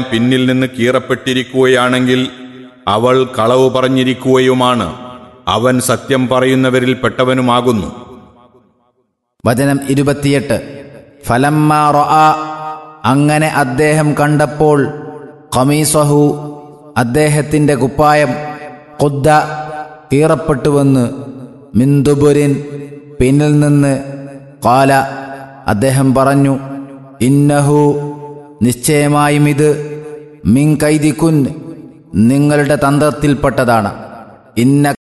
പിന്നിൽ നിന്ന് കീറപ്പെട്ടിരിക്കുകയാണെങ്കിൽ അവൾ കളവ് പറഞ്ഞിരിക്കുകയുമാണ് അവൻ സത്യം പറയുന്നവരിൽ പെട്ടവനുമാകുന്നു വചനം ഇരുപത്തിയെട്ട് ഫലമ്മ റൊആ അങ്ങനെ അദ്ദേഹം കണ്ടപ്പോൾ ഖമീസഹു അദ്ദേഹത്തിന്റെ കുപ്പായം കൊദ്ദ കീറപ്പെട്ടുവെന്ന് മിന്ദുബുരിൻ പിന്നിൽ നിന്ന് കാല അദ്ദേഹം പറഞ്ഞു ഇന്നഹു നിശ്ചയമായും ഇത് മിൻ കൈദിക്കുൻ നിങ്ങളുടെ തന്ത്രത്തിൽപ്പെട്ടതാണ് ഇന്ന